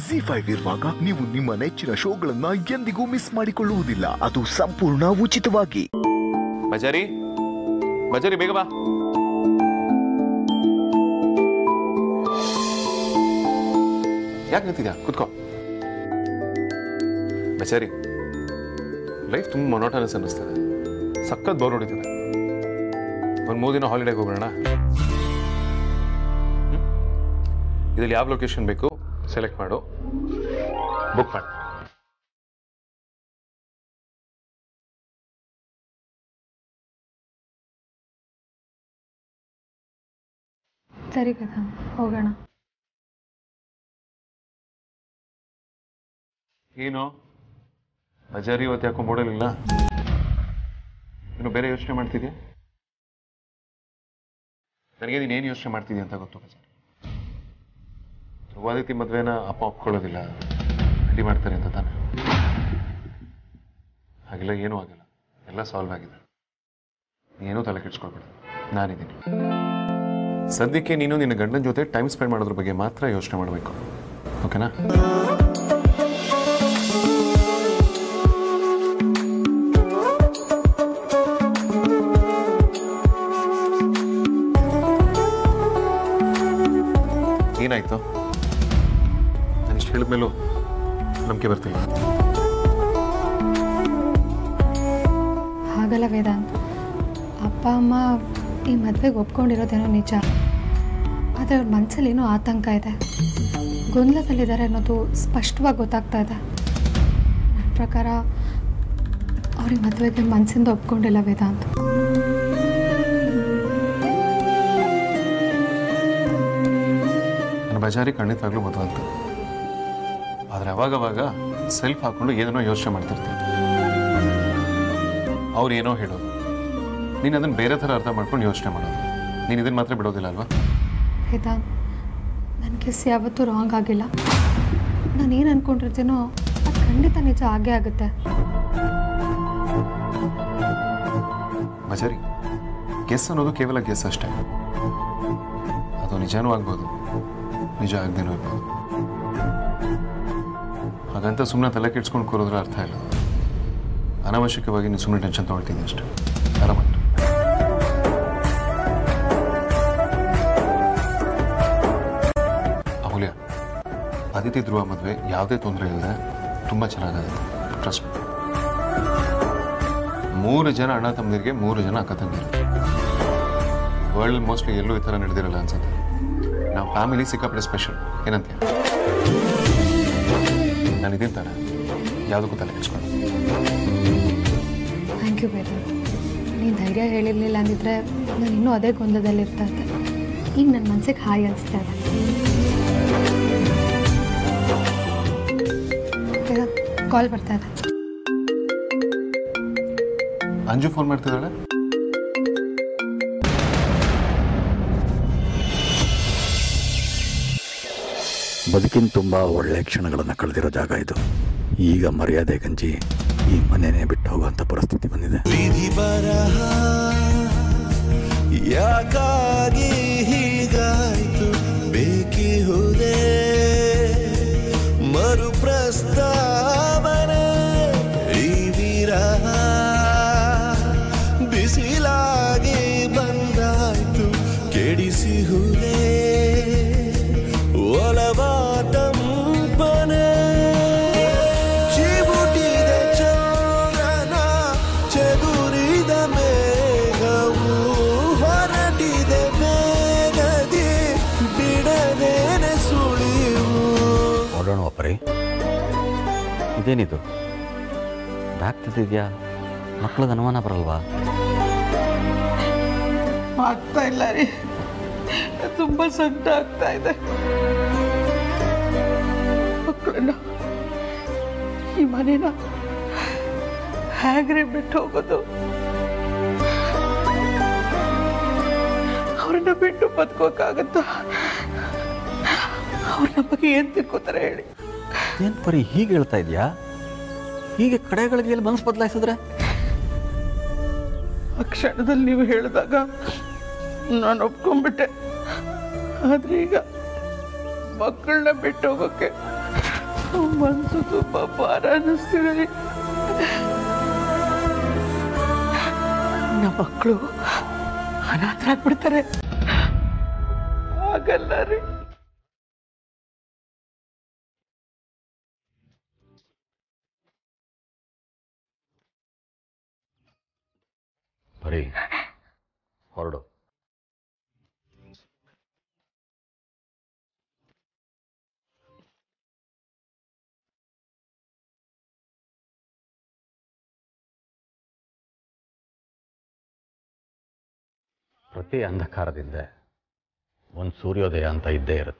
G five ಇರುವಾಗ ನೀವು ನಿಮ್ಮ ನೆಚ್ಚಿನ ಶೋಗಳನ್ನ ಎಂದಿಗೂ ಮಿಸ್ ಮಾಡಿಕೊಳ್ಳುವುದಿಲ್ಲ ಅದು ಸಂಪೂರ್ಣ ಉಚಿತವಾಗಿ ಬಜಾರಿ ಬಜಾರಿ ಬೇಗ ಬಾ ಯಾಕೆ ನಿಂತಿದ್ಯಾ ಕುತ್ಕೋ ಬಚಾರಿ ಲೈಫ್ ತುಂಬ ಮೊನೋಟನಸ್ ಅನ್ನಿಸ್ತದೆ ಸಖತ್ ಬೋರ್ ಹೊಡಿತದೆ ಒಂದು ಮೂರು ದಿನ ಹಾಲಿಡೇಗೆ ಹೋಗೋಣ ಇದ್ರಲ್ಲಿ ಯಾವ ಲೊಕೇಶನ್ ಬೇಕು ಸೆಲೆಕ್ಟ್ ಮಾಡು ಬುಕ್ ಮಾಡಿ ಸರಿ ಕದಾ ಹೋಗೋಣ ಏನು ಬಜಾರಿ ಇವತ್ತು ಯಾಕೋ ಮೂಡಲಿಲ್ಲ ಇನ್ನು ಬೇರೆ ಯೋಚನೆ ಮಾಡ್ತಿದ್ಯಾ ನನಗೆ ನೀನು ಏನು ಯೋಚನೆ ಮಾಡ್ತಿದ್ಯಾ ಅಂತ ಗೊತ್ತು ಬಜಾರಿ ಧ್ರುವಾದಿತಿ ಮದುವೆನ ಅಪ್ಪ ಒಪ್ಕೊಳ್ಳೋದಿಲ್ಲ ರೆಡಿ ಮಾಡ್ತಾರೆ ಅಂತ ತಾನೆ ಹಾಗೆಲ್ಲ ಏನೂ ಆಗಿಲ್ಲ ಎಲ್ಲ ಸಾಲ್ವ್ ಆಗಿದೆ ನೀನು ತಲೆ ಕೆಡ್ಸ್ಕೊಳ್ಬೇಡ ನಾನಿದ್ದೀನಿ ಸದ್ಯಕ್ಕೆ ನೀನು ನಿನ್ನ ಗಂಡನ ಜೊತೆ ಟೈಮ್ ಸ್ಪೆಂಡ್ ಮಾಡೋದ್ರ ಬಗ್ಗೆ ಮಾತ್ರ ಯೋಚನೆ ಮಾಡಬೇಕು ಓಕೆನಾ ಏನಾಯ್ತು ನಾನು ಇಷ್ಟು ಹೇಳಿದ್ಮೇಲೂ ನಂಬಿಕೆ ಬರ್ತಿಲ್ಲ ಹಾಗಲ್ಲ ವೇದಾಂತ್ ಅಪ್ಪ ಅಮ್ಮ ಈ ಮದುವೆಗೆ ಒಪ್ಕೊಂಡಿರೋದೇನೋ ನಿಜ ಆದರೆ ಅವ್ರ ಮನಸ್ಸಲ್ಲಿ ಏನೋ ಆತಂಕ ಇದೆ ಗೊಂದಲದಲ್ಲಿದ್ದಾರೆ ಅನ್ನೋದು ಸ್ಪಷ್ಟವಾಗಿ ಗೊತ್ತಾಗ್ತಾ ಇದೆ ನನ್ನ ಪ್ರಕಾರ ಅವ್ರಿಗೆ ಮದುವೆಗೆ ಮನಸ್ಸಿಂದ ಒಪ್ಕೊಂಡಿಲ್ಲ ವೇದಾಂತ್ ನನ್ನ ಬಜಾರಿ ಖಂಡಿತವಾಗ್ಲೂ ಮದುವೆ ಅಂತ ಆದರೆ ಅವಾಗವಾಗ ಸೆಲ್ಫ್ ಹಾಕೊಂಡು ಏನೇನೋ ಯೋಚನೆ ಮಾಡ್ತಿರ್ತೀನಿ ಅವ್ರು ಏನೋ ಹೇಳೋದು ನೀನು ಅದನ್ನು ಬೇರೆ ಥರ ಅರ್ಥ ಮಾಡ್ಕೊಂಡು ಯೋಚನೆ ಮಾಡೋದು ನೀನು ಇದನ್ನು ಮಾತ್ರ ಬಿಡೋದಿಲ್ಲ ಅಲ್ವಾ ವೇದಾಂತ್ ನನ್ನ ಕಿಸ್ ಯಾವತ್ತೂ ರಾಂಗ್ ಆಗಿಲ್ಲ ನಾನು ಏನು ಅಂದ್ಕೊಂಡಿರ್ತೀನೋ ಅದು ಖಂಡಿತ ನಿಜ ಆಗೇ ಆಗುತ್ತೆ ಬಜಾರಿ ಗೆಸ್ ಅನ್ನೋದು ಕೇವಲ ಗೆಸ್ ಅಷ್ಟೇ ಅದು ನಿಜನೂ ಆಗ್ಬೋದು ನಿಜ ಆಗದೇನೂ ಇರ್ಬೋದು ಹಾಗಂತ ಸುಮ್ಮನೆ ತಲೆ ಕೆಡ್ಸ್ಕೊಂಡು ಕೂರೋದ್ರ ಅರ್ಥ ಇಲ್ಲ ಅನಾವಶ್ಯಕವಾಗಿ ನೀವು ಸುಮ್ಮನೆ ಟೆನ್ಷನ್ ತೊಗೊಳ್ತೀನಿ ಅಷ್ಟೇ ಆರಾಮಾಗಿ ಅಮೂಲ್ಯ ಅದಿತಿ ಧ್ರುವ ಮದುವೆ ಯಾವುದೇ ತೊಂದರೆ ಇಲ್ಲದೆ ತುಂಬ ಚೆನ್ನಾಗಾಗುತ್ತೆ ಟ್ರಸ್ಟ್ ಮೂರು ಜನ ಅಣ್ಣ ತಮ್ಮದಿರಿಗೆ ಮೂರು ಜನ ಅಕ್ಕ ತಂಗಿರು ವರ್ಲ್ಡ್ ಮೋಸ್ಟ್ಲಿ ಎಲ್ಲೂ ಈ ಥರ ನಡೆದಿರಲ್ಲ ಅನ್ಸುತ್ತೆ ನಾವು ಫ್ಯಾಮಿಲಿ ಸಿಕ್ಕಾಪಟ್ಟೆ ಸ್ಪೆಷಲ್ ಏನಂತೀಯ ನಾನು ಇದೀನಿ ತಾನೆ ಯಾವುದಕ್ಕೂ ತಲೆ ಕೆಡ್ಸ್ಕೊಂಡು ಥ್ಯಾಂಕ್ ಯು ವೇದಾಂತ್ ನೀನು ಧೈರ್ಯ ಹೇಳಿರಲಿಲ್ಲ ಅಂದಿದ್ರೆ ನಾನು ಇನ್ನೂ ಅದೇ ಗೊಂದಲದಲ್ಲಿ ಇರ್ತಾ ಇದ್ದೆ ಈಗ ನನ್ನ ಮನಸ್ಸಿಗೆ ಹಾಯ್ ಅನಿಸ್ತಾ ಇದೆ ಕಾಲ್ ಬರ್ತಾ ಇದೆ ಅಂಜು ಫೋನ್ ಮಾಡ್ತಿದ್ದಾಳೆ ಬದುಕಿನ ತುಂಬ ಒಳ್ಳೆಯ ಕ್ಷಣಗಳನ್ನು ಕಳೆದಿರೋ ಜಾಗ ಇದು ಈಗ ಮರ್ಯಾದೆ ಗಂಜಿ ಈ ಮನೆನೇ ಬಿಟ್ಟು ಹೋಗುವಂಥ ಪರಿಸ್ಥಿತಿ ಬಂದಿದೆ ವಿಧಿ ಬರಹ ಯಾಕಾಗಿ ಹೀಗಾಯ್ತು ಬೇಕಿಹುದೇ ಮರು ಪ್ರಸ್ತಾವನೆ ಈ ವಿರಹ ಬಿಸಿಲಾಗಿ ಬಂದಾಯ್ತು ಕೆಡಿಸಿಹುದೇ ಒಲವಾಟಂಪನೆ ಚಿಬುಟಿದೆ ಚಂದ್ರನ ಚದುರಿದ ಮೇಘವು ಹೊರಟಿದೆ ಬೇಗದಿ ಬಿಡದೇನೆ ಸುಳಿವು ಓಡೋಣ ಒಪ್ಪರಿ ಇದೇನಿದು ಬ್ಯಾಗ್ ತಿಂತಿದ್ಯಾ ಮಕ್ಳಿಗೆ ಅನುಮಾನ ಬರಲ್ವಾ ಆಗ್ತಾ ಇಲ್ಲ ರೀ ತುಂಬ ಸಂಕಟ ಆಗ್ತಾ ಇದೆ ಮಕ್ಕಳನ್ನ ಈ ಮನೇನ ಹೇಗ್ರೆ ಬಿಟ್ಟು ಹೋಗೋದು ಅವ್ರನ್ನ ಬಿಟ್ಟು ಬದುಕೋಕ್ಕಾಗತ್ತ ಅವ್ರ ನಮ್ಮ ಬಗ್ಗೆ ಏನ್ ತಿಳ್ಕೊತಾರೆ ಹೇಳಿ ಏನು ಪರಿ ಹೀಗೆ ಹೇಳ್ತಾ ಇದೆಯಾ ಹೀಗೆ ಕಡೆಗಳಿಗೆ ಎಲ್ಲಿ ಮನಸ್ಸು ಬದಲಾಯಿಸಿದ್ರೆ ಆ ಕ್ಷಣದಲ್ಲಿ ನೀವು ಹೇಳಿದಾಗ ನಾನು ಒಪ್ಕೊಂಡ್ಬಿಟ್ಟೆ ಆದ್ರೆ ಈಗ ಮಕ್ಕಳನ್ನ ಬಿಟ್ಟು ಹೋಗೋಕ್ಕೆ ಮನಸ್ಸು ತುಂಬ ಭಾರ ಅನ್ನಿಸ್ತಿದೆ ರೀ ನಮ್ಮ ಮಕ್ಕಳು ಅನಾಥರಾಗ್ಬಿಡ್ತಾರೆ ಆಗಲ್ಲ ರೀ ಬರೀ ಹೊರಡು ಪ್ರತಿ ಅಂಧಕಾರದಿಂದ ಒಂದು ಸೂರ್ಯೋದಯ ಅಂತ ಇದ್ದೇ ಇರುತ್ತೆ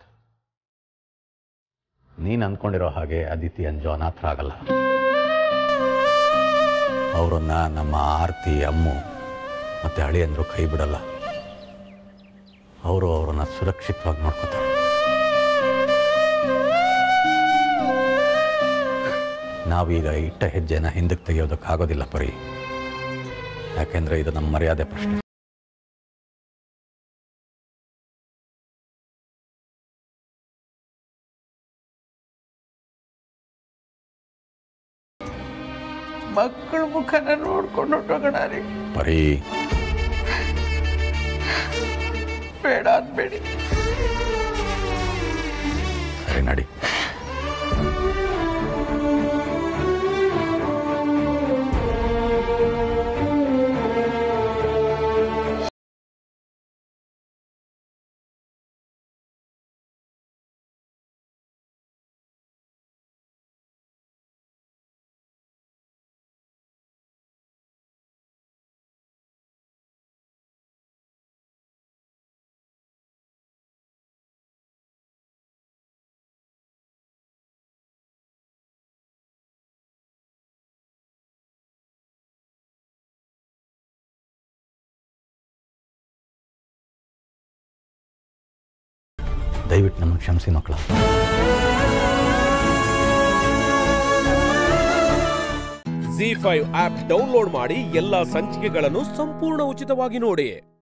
ನೀನು ಅಂದ್ಕೊಂಡಿರೋ ಹಾಗೆ ಅದಿತಿ ಅಂಜು ಅನಾಥರಾಗಲ್ಲ ಅವರನ್ನ ನಮ್ಮ ಆರ್ತಿ ಅಮ್ಮು ಮತ್ತು ಅಳಿಯಂದ್ರು ಕೈ ಬಿಡಲ್ಲ ಅವರು ಅವರನ್ನ ಸುರಕ್ಷಿತವಾಗಿ ನೋಡ್ಕೋತಾರೆ ನಾವೀಗ ಇಟ್ಟ ಹೆಜ್ಜೆನ ಹಿಂದಕ್ಕೆ ತೆಗೆಯೋದಕ್ಕಾಗೋದಿಲ್ಲ ಪರಿ ಯಾಕೆಂದ್ರೆ ಇದು ನಮ್ಮ ಮರ್ಯಾದೆ ಪ್ರಶ್ನೆ ಮಕ್ಕಳ ಮುಖನ ನೋಡ್ಕೊಂಡು ಹೊಟ್ಟೋಗೋಣ ರೀ ಪರಿ ಬೇಡ ಅನ್ಬೇಡಿ ಸರಿ ನಡಿ ದಯವಿಟ್ಟು ನಮಗೆ ಕ್ಷಮಿಸಿ ಮಕ್ಕಳ ಜಿ ಫೈವ್ ಆಪ್ ಡೌನ್ಲೋಡ್ ಮಾಡಿ ಎಲ್ಲಾ ಸಂಚಿಕೆಗಳನ್ನು ಸಂಪೂರ್ಣ ಉಚಿತವಾಗಿ ನೋಡಿ